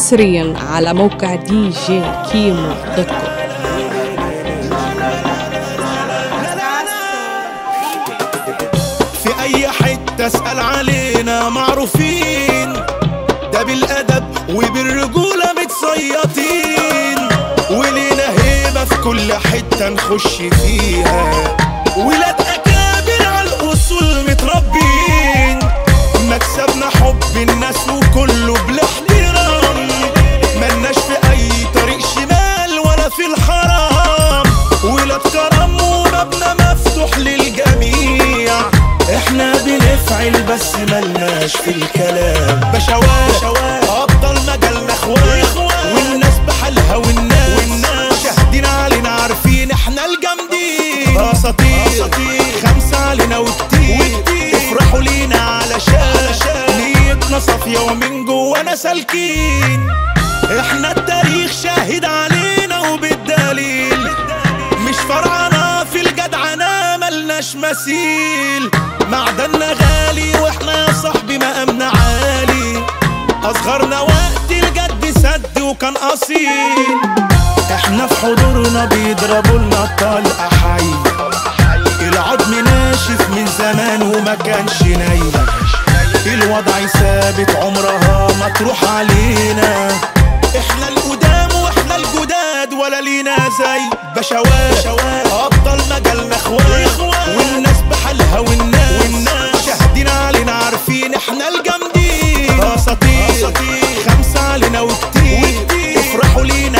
حصريا على موقع دي جي كيمو دوت كوم في اي حتة اسأل علينا معروفين ده بالادب وبالرجولة متصيطين ولينا هيبة في كل حتة نخش فيها ولاد اكابر على الاصول متربين مكسبنا حب الناس وكله بالاحترام ملناش في اي طريق شمال ولا في الحرام ولاد كرم وبابنا مفتوح للجميع احنا بنفعل بس ملناش في الكلام بشوات ابطال مجالنا اخوات والناس بحالها والناس شاهدين علينا عارفين احنا الجامدين اساطير خمسة علينا وكتير افرحوا لينا علشان نيتنا صافية ومن جوانا سالكين احنا التاريخ شاهد علينا وبالدليل مش فرعنا في الجدعنة ملناش مثيل معدننا غالي واحنا يا صاحبي مقامنا عالي اصغرنا وقت الجد سد وكان اصيل احنا في حضورنا بيضربوا لنا الطلقة حي العظم ناشف من زمان وما كانش نايم الوضع ثابت عمرها ما تروح علينا احنا القدام واحنا الجداد ولا لينا زي بشوات ابطال مجالنا اخوات والناس بحالها والناس شاهدين علينا عارفين احنا الجامدين اساطير خمسة علينا وكتير افرحوا لينا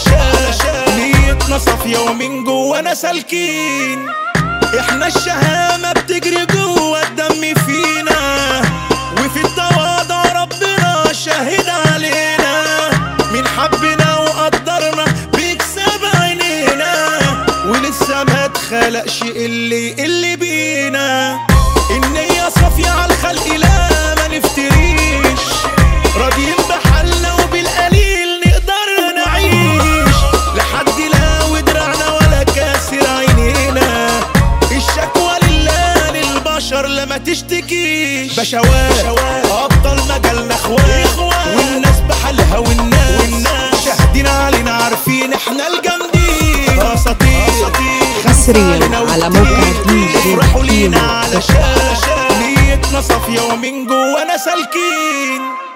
علشان نيتنا صافية ومن جوانا سالكين احنا الشهامة بتجري جوا الدم فينا وفي التواضع ربنا شاهد علينا من حبنا وقدرنا بيكسب عينينا ولسه ما اتخلقش اللي اللي بينا النية صافية على الخلق لا ما نفتريش راضيين بحالنا وبالقليل نقدر نعيش لحد لا ودرعنا ولا كاسر عينينا الشكوى لله للبشر لما تشتكيش بشوات ابطال مجالنا اخوات والناس بحالها والناس شاهدين علينا عارفين احنا الجامدين اساطير حصرياً على موقع دي جي افرحوا لينا كيمو دوت كوم. علشان نيتنا صافية ومن جوانا سالكين